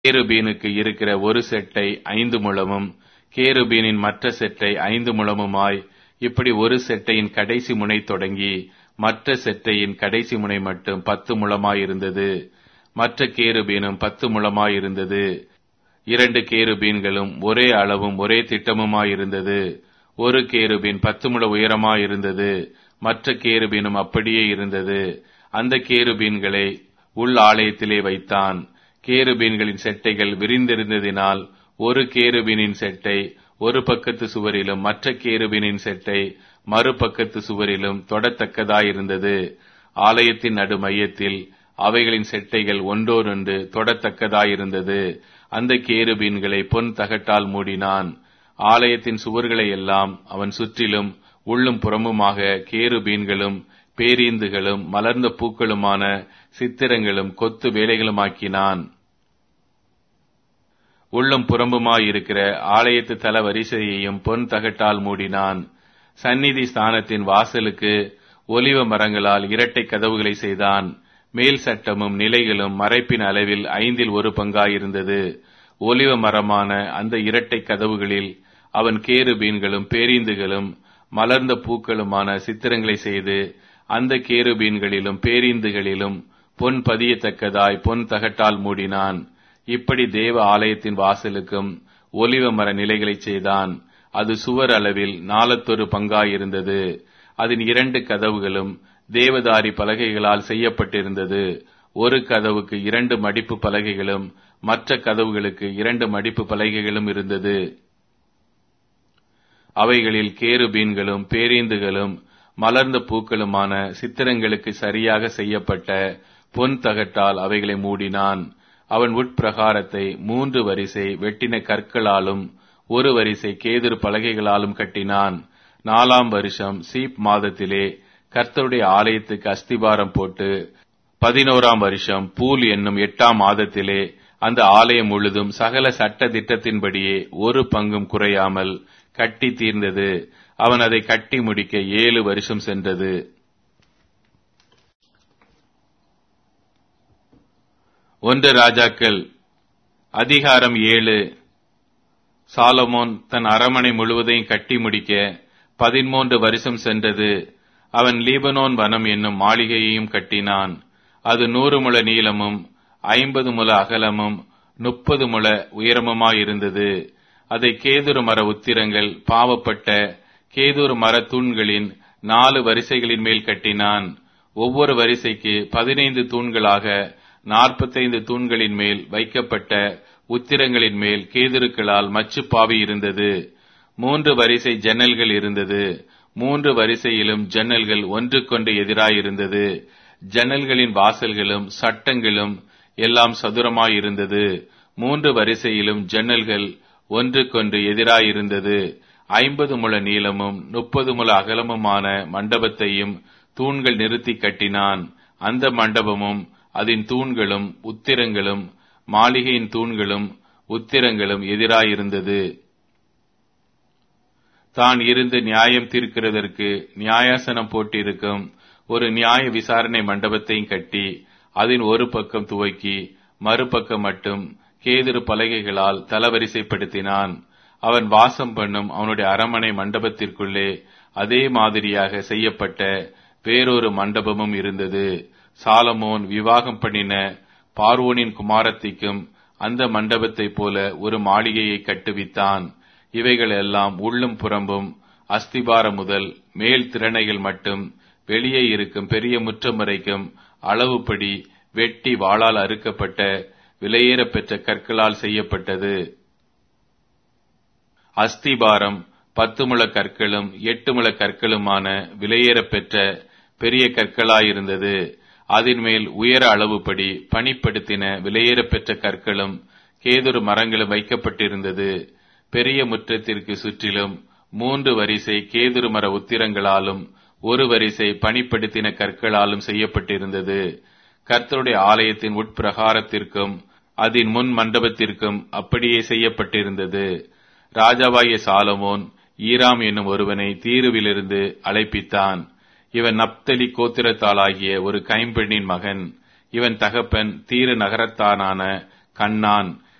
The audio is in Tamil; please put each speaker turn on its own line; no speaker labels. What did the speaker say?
கேருபீனுக்கு இருக்கிற ஒரு செட்டை ஐந்து முழமும் கேருபீனின் மற்ற செட்டை ஐந்து முழமுமாய் இப்படி ஒரு செட்டையின் கடைசி முனை தொடங்கி மற்ற செட்டையின் கடைசி முனை மட்டும் பத்து முழமாயிருந்தது மற்ற கேருபீனும் பத்து முழமாயிருந்தது இரண்டு கேருபீன்களும் ஒரே அளவும் ஒரே திட்டமுமாயிருந்தது ஒரு கேருபீன் பத்து முழ உயரமாயிருந்தது மற்ற கேருபீனும் அப்படியே இருந்தது அந்த கேருபீன்களை உள் ஆலயத்திலே வைத்தான் கேருபீன்களின் செட்டைகள் விரிந்திருந்ததினால் ஒரு கேருபீனின் செட்டை ஒரு பக்கத்து சுவரிலும் மற்ற கேருபீனின் செட்டை மறுபக்கத்து சுவரிலும் தொடத்தக்கதாயிருந்தது ஆலயத்தின் நடு மையத்தில் அவைகளின் செட்டைகள் ஒன்றோடொன்று தொடத்தக்கதாயிருந்தது அந்த கேருபீன்களை பொன் தகட்டால் மூடினான் ஆலயத்தின் சுவர்களை எல்லாம் அவன் சுற்றிலும் உள்ளும் புறமுமாக கேருபீன்களும் பேரீந்துகளும் மலர்ந்த பூக்களுமான சித்திரங்களும் கொத்து வேலைகளுமாக்கினான் உள்ளும் புறம்புமாயிருக்கிற ஆலயத்து தல வரிசையையும் பொன் தகட்டால் மூடினான் சந்நிதி ஸ்தானத்தின் வாசலுக்கு ஒலிவ மரங்களால் இரட்டை கதவுகளை செய்தான் மேல் சட்டமும் நிலைகளும் மறைப்பின் அளவில் ஐந்தில் ஒரு பங்காயிருந்தது ஒலிவ மரமான அந்த இரட்டை கதவுகளில் அவன் கேருபீன்களும் பேரீந்துகளும் மலர்ந்த பூக்களுமான சித்திரங்களை செய்து அந்த கேருபீன்களிலும் பேரீந்துகளிலும் பொன் பதியத்தக்கதாய் பொன் தகட்டால் மூடினான் இப்படி தேவ ஆலயத்தின் வாசலுக்கும் ஒலிவ மர நிலைகளை செய்தான் அது சுவர் அளவில் நாலத்தொரு பங்காயிருந்தது அதன் இரண்டு கதவுகளும் தேவதாரி பலகைகளால் செய்யப்பட்டிருந்தது ஒரு கதவுக்கு இரண்டு மடிப்பு பலகைகளும் மற்ற கதவுகளுக்கு இரண்டு மடிப்பு பலகைகளும் இருந்தது அவைகளில் கேருபீன்களும் பேரீந்துகளும் மலர்ந்த பூக்களுமான சித்திரங்களுக்கு சரியாக செய்யப்பட்ட பொன் தகட்டால் அவைகளை மூடினான் அவன் உட்பிரகாரத்தை மூன்று வரிசை வெட்டின கற்களாலும் ஒரு வரிசை கேதுரு பலகைகளாலும் கட்டினான் நாலாம் வருஷம் சீப் மாதத்திலே கர்த்தருடைய ஆலயத்துக்கு அஸ்திபாரம் போட்டு பதினோராம் வருஷம் பூல் என்னும் எட்டாம் மாதத்திலே அந்த ஆலயம் முழுதும் சகல சட்ட திட்டத்தின்படியே ஒரு பங்கும் குறையாமல் கட்டி தீர்ந்தது அவன் அதை கட்டி முடிக்க ஏழு வருஷம் சென்றது ஒன்று ராஜாக்கள் அதிகாரம் ஏழு சாலமோன் தன் அரமனை முழுவதையும் கட்டி முடிக்க பதிமூன்று வருஷம் சென்றது அவன் லீபனோன் வனம் என்னும் மாளிகையையும் கட்டினான் அது நூறு முழ நீளமும் ஐம்பது முழ அகலமும் முப்பது முழ உயரமுமாயிருந்தது அதை கேதுரு மர உத்திரங்கள் பாவப்பட்ட கேதுரு மர தூண்களின் நாலு வரிசைகளின் மேல் கட்டினான் ஒவ்வொரு வரிசைக்கு பதினைந்து தூண்களாக நாற்பத்தைந்து தூண்களின் மேல் வைக்கப்பட்ட உத்திரங்களின் மேல் கேதுருக்களால் மச்சு பாவி இருந்தது மூன்று வரிசை ஜன்னல்கள் இருந்தது மூன்று வரிசையிலும் ஜன்னல்கள் ஒன்றுக்கொன்று எதிராயிருந்தது ஜன்னல்களின் வாசல்களும் சட்டங்களும் எல்லாம் சதுரமாயிருந்தது மூன்று வரிசையிலும் ஜன்னல்கள் ஒன்றுக்கொன்று எதிராயிருந்தது ஐம்பது முழ நீளமும் முப்பது முழ அகலமுமான மண்டபத்தையும் தூண்கள் நிறுத்தி கட்டினான் அந்த மண்டபமும் அதன் தூண்களும் உத்திரங்களும் மாளிகையின் தூண்களும் உத்திரங்களும் எதிராயிருந்தது தான் இருந்து நியாயம் தீர்க்கிறதற்கு நியாயாசனம் போட்டிருக்கும் ஒரு நியாய விசாரணை மண்டபத்தையும் கட்டி அதன் ஒரு பக்கம் துவக்கி மறுபக்கம் மட்டும் கேதிரு பலகைகளால் தலவரிசைப்படுத்தினான் அவன் வாசம் பண்ணும் அவனுடைய அரமனை மண்டபத்திற்குள்ளே அதே மாதிரியாக செய்யப்பட்ட வேறொரு மண்டபமும் இருந்தது சாலமோன் விவாகம் பண்ணின பார்வோனின் குமாரத்திக்கும் அந்த மண்டபத்தைப் போல ஒரு மாளிகையை கட்டுவித்தான் இவைகள் எல்லாம் உள்ளும் புறம்பும் அஸ்திபாரம் முதல் மேல் திறனைகள் மட்டும் வெளியே இருக்கும் பெரிய முற்றம் வரைக்கும் அளவுப்படி வெட்டி வாளால் அறுக்கப்பட்ட விலையேறப் பெற்ற கற்களால் செய்யப்பட்டது அஸ்திபாரம் பத்து முழ கற்களும் எட்டு முழ கற்களுமான விலையேறப் பெற்ற பெரிய கற்களாயிருந்தது அதன் மேல் உயர அளவுப்படி பணிப்படுத்தின விலையேறப் பெற்ற கற்களும் கேதுரு மரங்களும் வைக்கப்பட்டிருந்தது பெரிய முற்றத்திற்கு சுற்றிலும் மூன்று வரிசை கேதுரு மர உத்திரங்களாலும் ஒரு வரிசை பணிப்படுத்தின கற்களாலும் செய்யப்பட்டிருந்தது கர்த்தருடைய ஆலயத்தின் உட்பிரகாரத்திற்கும் அதன் முன் மண்டபத்திற்கும் அப்படியே செய்யப்பட்டிருந்தது ராஜாவாகிய சாலமோன் ஈராம் என்னும் ஒருவனை தீருவிலிருந்து அழைப்பித்தான் இவன் நப்தலி கோத்திரத்தாளாகிய ஒரு கைம்பெண்ணின் மகன் இவன் தகப்பன் தீரு நகரத்தானான கண்ணான்